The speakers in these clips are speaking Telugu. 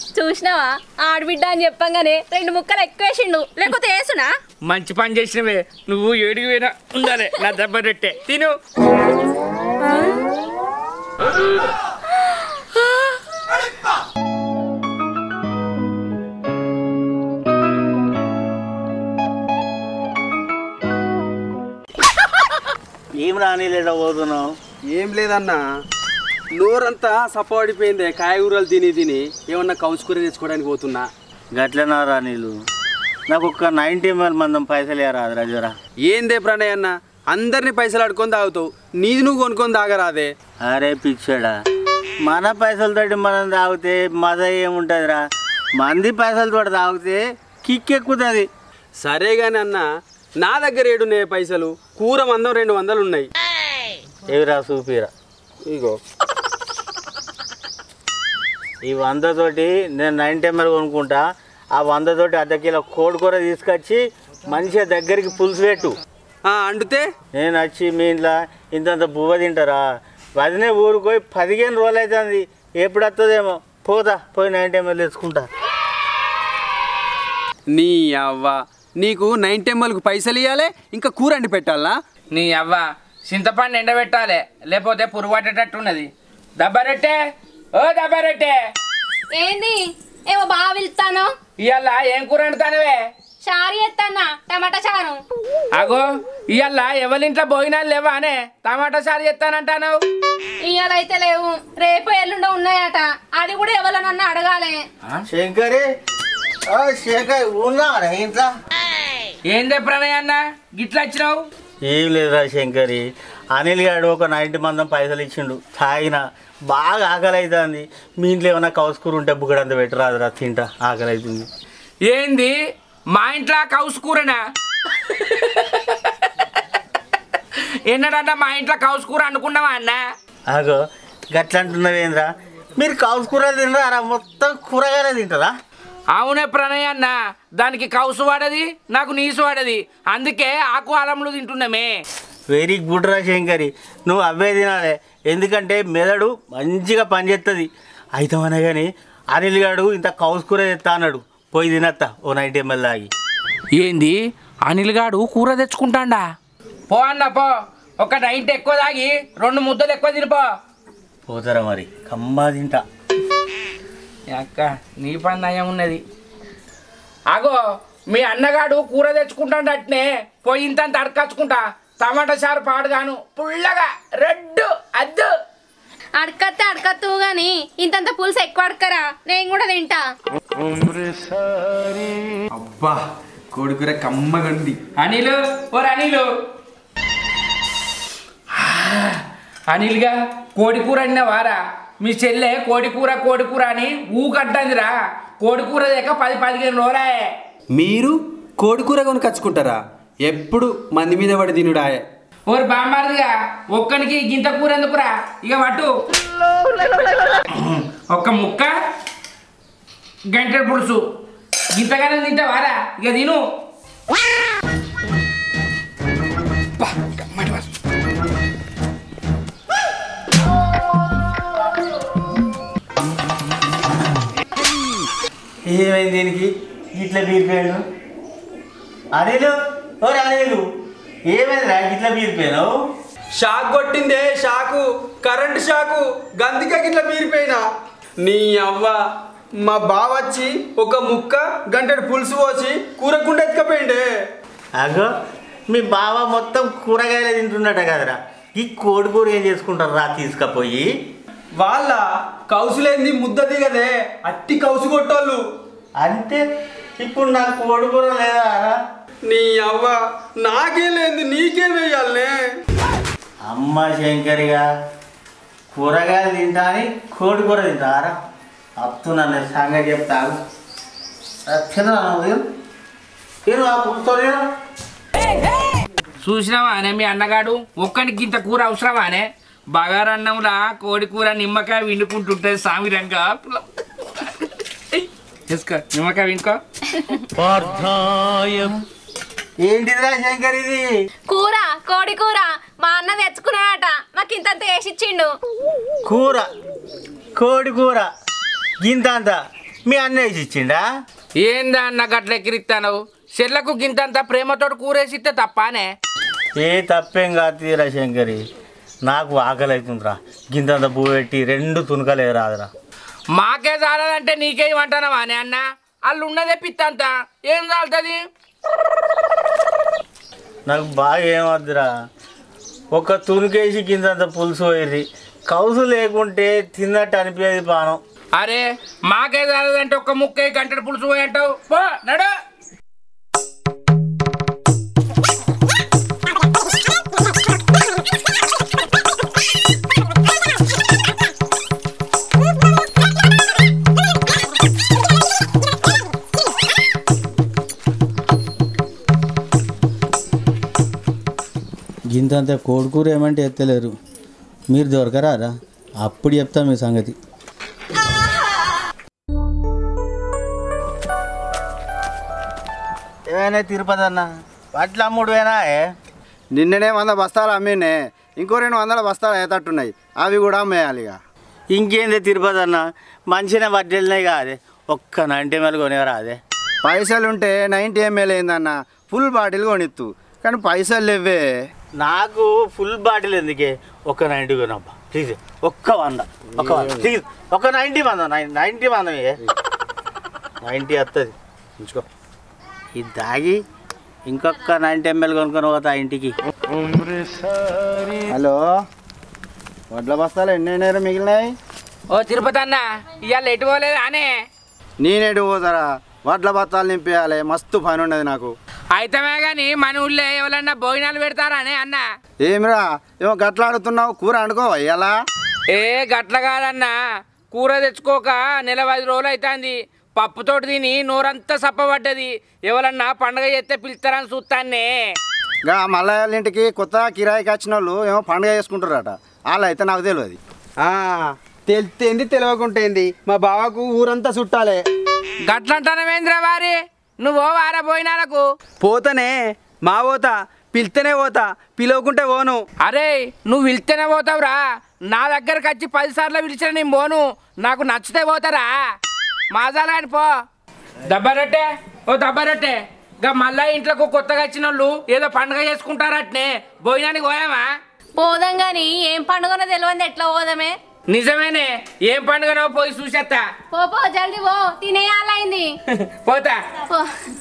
చూసినావా ఆడబిడ్డ అని చెప్పంగానే రెండు ముక్కలు ఎక్కువ వేసిండు లేకపోతే వేసునా మంచి పని చేసినవే నువ్వు ఏడికి పోయినా ఉండాలి నా దెబ్బ రొట్టె తిను ఏం రాని లేదా పోతున్నావు ఏం లేదన్నా నోరంతా సప్పబడిపోయింది కాయగూరలు తిని తిని ఏమన్నా కౌసుకూర తెచ్చుకోవడానికి పోతున్నా గట్లనా రా నీళ్ళు నాకు ఒక్క నైన్టీ ఎంఎల్ మందం పైసలు రాదు రాజురా ఏందే ప్రణయ్ అన్న అందరిని పైసలు అడుకొని తాగుతావు నీది నువ్వు కొనుక్కొని తాగరాదే అరే పిచ్చాడా మన పైసలతోటి మనం తాగితే మజా ఏముంటుందిరా మంది పైసలతో తాగితే కిక్ ఎక్కుతుంది సరే గాని అన్న నా దగ్గర ఏడున్నాయి పైసలు కూర మందం రెండు వందలు ఉన్నాయి ఏవిరా చూపిరా ఇగో ఈ వందతోటి నేను నైన్టీ ఎంఎల్ కొనుక్కుంటా ఆ వందతోటి అర్ధ కిలో కోడి కూర తీసుకొచ్చి మంచిగా దగ్గరికి పులుసు పెట్టు ఆ, అండితే నేను వచ్చి మీ ఇంట్లో ఇంతంత బువ్వ తింటారా వదినే ఊరుకోయి పదిహేను రోజులు అవుతుంది ఎప్పుడు వస్తుందేమో పోతా పోయి నైన్టీ ఎంఎల్ తెచ్చుకుంటా నీ అవ్వ నీకు నైన్ టెంబల్కు పైసలు ఇవ్వాలి ఇంకా కూర అండి పెట్టాలా నీ అవ్వ చింతపండు ఎండబెట్టాలి లేకపోతే పురుగు పట్టేటట్టున్నది దబ్బరొట్టె ఓ దబ్బరొట్టె ఏంది ఏమో బాగా పిలుస్తాను ఇవాళ ఏం కూర వండుతానవే చారు ఎత్తన్నా టమాటా చారు అగో ఇవాళ ఎవరింట్లో భోజనాలు లేవా అనే టమాటా సారు చెప్తానంటాను ఇయ్యాలైతే లేవు రేపు ఎల్లుండో ఉన్నాయట అది కూడా ఎవరినన్నా అడగాలి శంకరి ఓ శంకర్ ఉన్నారా ఇంట్లో ఏందే ప్రణయ్ అన్న గిట్లా వచ్చినావు ఏం లేదురా శంకరి అనిల్ గారు ఒక నైన్టీ మందం పైసలు ఇచ్చిండు తాగిన బాగా ఆకలి అవుతుంది మీ ఇంట్లో ఏమైనా కౌసుకూర ఉంటే బుగ్గడంత పెట్టరాదురా తింటా ఆకలి అవుతుంది ఏంది మా ఇంట్లో కౌసు కూరనా ఎన్నడంట మా ఇంట్లో కౌసు కూర అనుకున్నావా అన్న ఆగో గట్ల అంటున్నావేంద్రా మీరు కౌసుకూరలు తినరా మొత్తం కూరగాయలే తింటారా అవునే ప్రణయ్ అన్న దానికి కౌసు వాడది నాకు నీసు వాడది అందుకే ఆకు అలములు తింటున్నామే వెరీ గుడ్ రా శంకరి నువ్వు అవే తినాలి ఎందుకంటే మెదడు మంచిగా పనిచేస్తుంది అయితమనే కానీ అనిల్ గాడు ఇంత కౌసుకూర తెస్తా అన్నాడు పోయి తినత్తా ఓ నైట్ ఎంఎల్ తాగి ఏంది అనిల్ గాడు కూర తెచ్చుకుంటాండా పో అన్న పో ఒక నైట్ ఎక్కువ తాగి రెండు ముద్దలు ఎక్కువ తినిపో పోతారా మరి కమ్మా తింటా అక్క నీ పని నయం ఉన్నది అగో మీ అన్నగాడు కూర తెచ్చుకుంటాడు అట్నే పోయి ఇంత అడకచ్చుకుంటా టమాటా చారు పాడుగాను పుల్లగా రెడ్ అద్దు అడకత్తే అడకత్తు గాని ఇంతంత పులుసు ఎక్కువ అడకరా నేను కూడా తింటా అబ్బా కోడికూర కమ్మగండి అనిలు ఓరు అనిలు అనిల్గా కోడి కూర వారా మీ చెల్లె కోడి కూర కోడి కూర అని ఊకట్టందిరా కోడి కూర దేక పది పదిహేను రోజులాయే మీరు కోడికూర కొనుకొచ్చుకుంటారా ఎప్పుడు మంది మీద పడి తినుడాయే ఓరు బామ్మారిదిగా ఒక్కనికి గింత కూర ఎందుకురా ఇక పట్టు ఒక్క ముక్క గంటెడు పులుసు గింతగానే తింటావారా ఇక తిను అబ్బా, కమ్మటి వాసన. ఏమైంది దీనికి ఇట్లా బీరిపోయాడు అనిలు ఓ అనిలు ఏమైందిరా ఇట్లా బీరిపోయావు షాక్ కొట్టిందే షాకు కరెంట్ షాకు గందిక గిట్ల మీరిపోయినా నీ అవ్వ మా బావ వచ్చి ఒక ముక్క గంటెడు పులుసు పోసి కూరకుండ ఎత్తుకపోయిండే అగో మీ బావ మొత్తం కూరగాయలు తింటున్నట్ట కదరా ఈ కోడి కూర ఏం చేసుకుంటారు రా తీసుకపోయి వాళ్ళ కౌసులేంది ముద్ద దిగదే అట్టి కౌసు కొట్టోళ్ళు అంటే ఇప్పుడు నాకు కోడి కూర లేదా రా? నీ అవ్వ నాకే లేదు నీకే వేయాలనే అమ్మ శంకరిగా కూరగాయలు తింటా అని కోడి కూర తింటారా అత్తున్నా నేను సంగతి చెప్తాను తిన్నాను ఉదయం తిను ఆ పుస్తకం చూసినావా అనే మీ అన్నగాడు ఒక్కనికి గింత కూర అవసరమా అనే బగారన్నంలా కోడి కూర నిమ్మకాయ విండుకుంటుంటే సామిరంగా తీసుకో నిమ్మకాయ వినుకో ఏంటిదిరా శంకర్ ఇది కూర కోడి కూర మా అన్న తెచ్చుకున్నాడట మాకు ఇంతంత వేసిచ్చిండు కూర కోడి కూర గింత అంత మీ అన్న వేసి ఇచ్చిండా ఏందా అన్న గట్ల ఎక్కిరిస్తాను చెల్లకు గింతంత ప్రేమతోటి కూరేసిస్తే తప్పానే ఏ తప్పేం కాదు తీరా శంకరి నాకు ఆకలి అవుతుందిరా గింతంత పువ్వు పెట్టి రెండు తునకలే రాదురా మాకే చాలదంటే నీకేమంటానవా అనే అన్న వాళ్ళు ఉన్నదే పిత్తంత ఏం చాలుతుంది నాకు బాగా ఏమద్దురా ఒక తునికేసి కిందంత పులుసు పోయింది కౌసు లేకుంటే తిన్నట్టు అనిపించేది పానం అరే మాకే చాలదంటే ఒక్క ముక్క గంటల పులుసు పోయి అంటావు పో నడు గింతంత కోడికూర ఏమంటే ఎత్తలేరు మీరు దొరకరారా అప్పుడు చెప్తా మీ సంగతి ఏమైనా తిరుపతి అన్న వడ్ల అమ్ముడు ఏనా నిన్ననే వంద బస్తాలు అమ్మినే ఇంకో రెండు వందల బస్తాలు ఏతట్టున్నాయి అవి కూడా అమ్మేయాలి ఇక ఇంకేంది తిరుపతి అన్న మంచిగా వడ్డీలున్నాయి కాదే ఒక్క నైంటీ ఎంఎల్ కొనేవరా అదే పైసలు ఉంటే నైంటీ ఎంఎల్ అయిందన్న ఫుల్ బాటిల్ కొనిత్తు కానీ పైసలు లేవే నాకు ఫుల్ బాటిల్ ఎందుకే ఒక్క నైంటీ కొనబ్బా ప్లీజ్ ఒక్క వంద ఒక వంద ప్లీజ్ ఒక నైంటీ వంద నైంటీ వంద నైంటీ వస్తుంది ఉంచుకో ఇది దాగి ఇంకొక నైంటీ ఎంఎల్ కొనుక్కొని పోతా ఇంటికి హలో వడ్ల బస్తాలు ఎన్ని అయినారు మిగిలినాయి ఓ తిరుపతి అన్న ఇవాళ ఎటు పోలేదు అనే నేనేడు పోతారా వడ్ల బస్తాలు నింపేయాలి మస్తు పని ఉన్నది నాకు అయితమే గాని మన ఊళ్ళో ఎవరన్నా భోజనాలు పెడతారానే అన్న ఏమిరా ఏమో గట్ల ఆడుతున్నావు కూర అనుకోవా ఇలా ఏ గట్ల కాదన్నా కూర తెచ్చుకోక నెల పది రోజులు అవుతుంది పప్పుతోటి తిని నోరంతా సప్పబడ్డది ఎవరన్నా పండగ చేస్తే పిలుస్తారని చూస్తానే గా మల్లయ్య ఇంటికి కొత్త కిరాయికి వచ్చిన వాళ్ళు ఏమో పండుగ చేసుకుంటారట వాళ్ళు అయితే నాకు తెలియదు తెలితేంది తెలియకుంటేంది మా బావకు ఊరంతా చుట్టాలే గట్లంటానవేంద్ర వారి నువ్వు వారా భోజనాలకు పోతనే మా పోతా పిలిస్తేనే పోతా పిలవకుంటే పోను అరే నువ్వు పిలిస్తేనే పోతావురా నా దగ్గరకు వచ్చి పది సార్లు పిలిచిన నేను పోను నాకు నచ్చితే పోతారా మాజాలు కానీ పో దబ్బరొట్టే ఓ దబ్బరొట్టే గా మళ్ళా ఇంట్లోకి కొత్తగా వచ్చిన వాళ్ళు ఏదో పండుగ చేసుకుంటారట్నే భోజనానికి పోయామా పోదాం గాని ఏం పండుగనో తెలియదు ఎట్లా పోదామే నిజమేనే ఏం పండుగనో పోయి చూసేస్తా పో పో జల్దీ పో తినేయాలైంది పోతా పో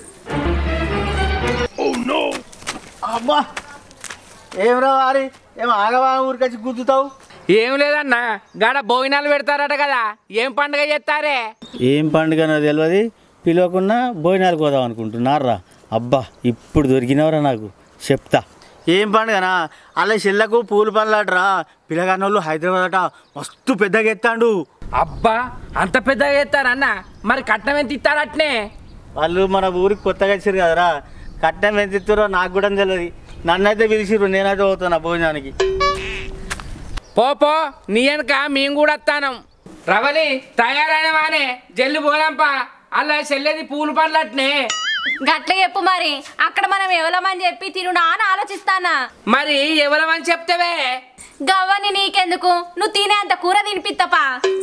అబ్బా ఏమిరా వారి ఏం ఆగవా ఊరికొచ్చి గుద్దుతావు ఏం లేదన్నా గాడ భోజనాలు పెడతారట కదా ఏం పండుగ చేస్తారే ఏం పండుగనో తెలియదు పిలవకుండా భోజనాలు పోదాం అనుకుంటున్నారా అబ్బా ఇప్పుడు దొరికినవరా నాకు చెప్తా ఏం పండుగనా అలా చెల్లకు పూల పనులాడరా పిల్లగానోళ్ళు హైదరాబాద్ అట మస్తు పెద్దగా ఎత్తాండు అబ్బా అంత పెద్దగా చేస్తారన్న మరి కట్నం ఎంత ఇస్తారట్నే వాళ్ళు మన ఊరికి కొత్తగా వచ్చారు కదరా కట్నం ఎంత ఇస్తారో నాకు కూడా తెలియదు నన్నైతే పిలిచిర్రు నేనైతే పోతున్నా భోజనానికి పో పో నీ వెనక మేము కూడా వస్తాను రవలి తయారైన వానే జల్లి పోదాంపా అలా చెల్లేది పూలు పనులట్నే గట్ల చెప్పు మరి అక్కడ మనం ఎవలమని చెప్పి తినుడా అని ఆలోచిస్తానా మరి ఎవరమని చెప్తావే గవ్వని నీకెందుకు నువ్వు తినే అంత కూర తినిపిత్తపా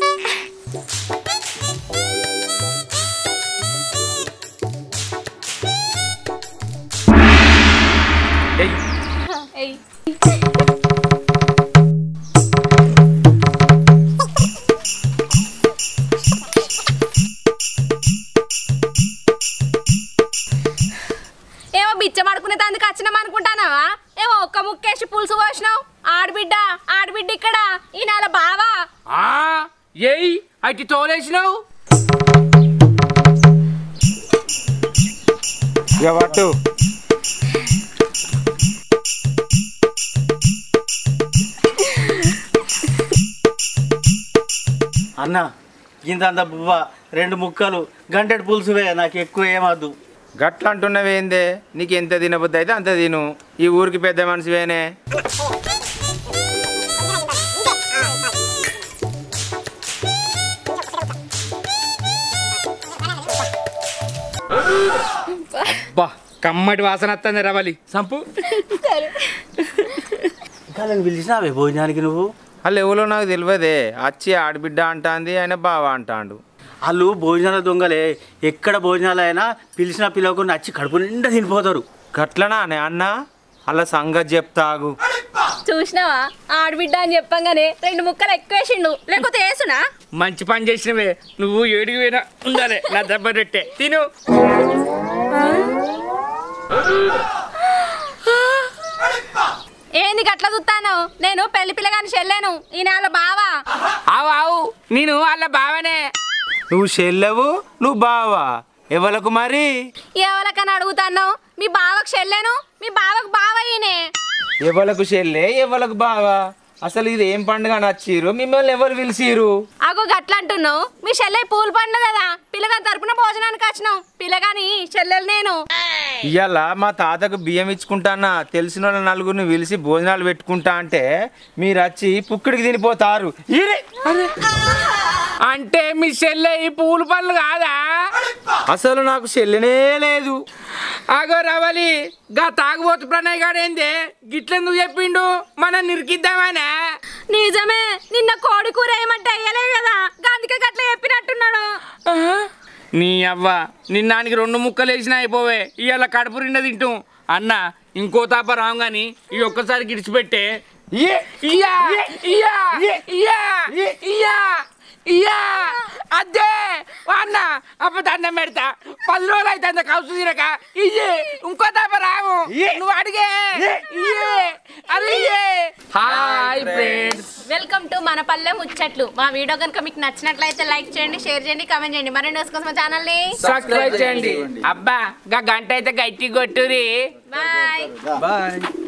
ఏయ్, ఏయ్. ఏమో బిచ్చమడుకునే తందుకు వచ్చినాం అనుకుంటానావా ఏమో ఒక్క ముక్కేసి పులుసు పోసినావు ఆడబిడ్డ ఆడబిడ్డ ఇక్కడ ఈ నెల బావా ఆ ఏయ్ అటు తోలేసినావు ఇక పట్టు అన్న ఇంతంత బువ్వ రెండు ముక్కలు గంటెడు పులుసువే నాకు ఎక్కువ ఏమద్దు గట్ల అంటున్నవేందే నీకు ఎంత తినబుద్ధి అయితే అంత తిను ఈ ఊరికి పెద్ద మనిషివేనే బా కమ్మటి వాసన వస్తుంది రవలి సంపు ఇంకా నేను పిలిచినావే భోజనానికి నువ్వు వాళ్ళు ఎవరో నాకు తెలియదే వచ్చి ఆడబిడ్డ అంటాంది ఆయన బావ అంటాండు వాళ్ళు భోజనాల దొంగలే ఎక్కడ భోజనాలు అయినా పిలిచినా పిలవకుండా వచ్చి కడుపు నిండా తినిపోతారు గట్లనా అనే అన్న అలా సంగతి చెప్తాగు చూసినావా ఆడబిడ్డ అని చెప్పంగానే రెండు ముక్కలు ఎక్కువ వేసిండు లేకపోతే వేసునా మంచి పని చేసినవే నువ్వు ఏడికి పోయినా ఉండాలి నా దెబ్బ రొట్టె తిను ఏంది గట్ల చూస్తాను నేను పెళ్లి పిల్లగాని చెల్లేను ఈ నెల బావా ఆవు ఆవు నేను వాళ్ళ బావనే నువ్వు చెల్లెవు నువ్వు బావా ఎవలకు మరి ఎవరికని అడుగుతాను మీ బావకు చెల్లేను మీ బావకు బావ ఈయనే ఎవలకు చెల్లె ఎవలకు బావా అసలు ఇది ఏం పండుగ నచ్చిరు మిమ్మల్ని ఎవరు పిలిచిరు అగో గట్ల అంటున్నావు మీ చెల్లె పూలు పండు కదా పిల్లగాని తరపున భోజనానికి వచ్చినావు పిల్లగాని చెల్లెలు నేను ఇవాళ మా తాతకు బియ్యం ఇచ్చుకుంటానా తెలిసిన వాళ్ళ నలుగురిని పిలిచి భోజనాలు పెట్టుకుంటా అంటే మీరు వచ్చి పుక్కిడికి తినిపోతారు ఈరే. అంటే మీ చెల్లె ఈ పూల పళ్ళు కాదా అసలు నాకు చెల్లెనే లేదు ఆగో రవలి గా తాగుబోతు ప్రణయ్ గాడేందే గిట్లెందుకు చెప్పిండు మనం నిరికిద్దామనే నిజమే నిన్న కోడి కూర ఏమంటే అయ్యలే కదా అందుకే గట్ల చెప్పినట్టున్నాడు నీ అవ్వ నిన్నానికి రెండు ముక్కలు వేసినా అయిపోవే ఇవాళ కడుపు నిండా తింటాం అన్న ఇంకో తాప రావు గాని ఈ ఒక్కసారి గిడిచిపెట్టే ఇయ్యా, ఇయ్యా, ఇయ్యా, ఇయ్యా, ఇయ్యా, ఇయ్యా. అదే ఓ అన్న అప్ప దండం పెడతా పది రోజులు అయితే అంత కౌసు తిరక ఇయ్యే ఇంకో తాప రావు నువ్వు అడిగే ఇయ్యే అది ఇయ్యే హాయ్ ఫ్రెండ్స్ వెల్కమ్ టు మన పల్లె ముచ్చట్లు మా వీడియో కనుక మీకు నచ్చినట్లయితే లైక్ చేయండి షేర్ చేయండి కామెంట్ చేయండి మరిన్ని న్యూస్ కోసం ఛానల్ ని సబ్స్క్రైబ్ చేయండి అబ్బా గా గంట అయితే గట్టి కొట్టురి బాయ్ బాయ్